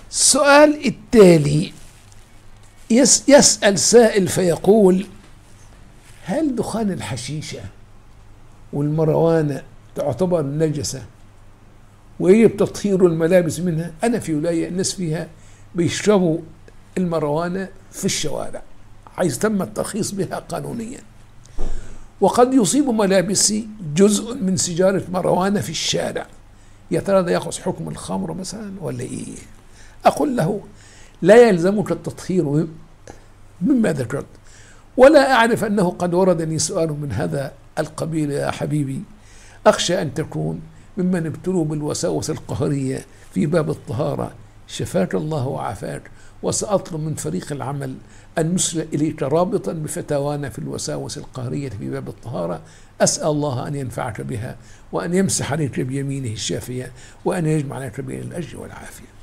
السؤال التالي يس يسأل سائل فيقول هل دخان الحشيشة والمروانة تعتبر نجسة ويجب تطهير الملابس منها أنا في ولاية الناس فيها بيشربوا المروانة في الشوارع حيث تم الترخيص بها قانونيا وقد يصيب ملابسي جزء من سجارة مروانة في الشارع يا ترى ده ياخذ حكم الخمر مثلا ولا ايه؟ اقول له لا يلزمك التطهير مما ذكرت ولا اعرف انه قد وردني سؤال من هذا القبيل يا حبيبي اخشى ان تكون ممن ابتلوا بالوساوس القهريه في باب الطهاره شفاك الله وعافاك وسأطلب من فريق العمل أن نرسل إليك رابطا بفتاوانا في الوساوس القهرية في باب الطهارة أسأل الله أن ينفعك بها وأن يمسح عليك بيمينه الشافية وأن يجمع عليك بين الأجر والعافية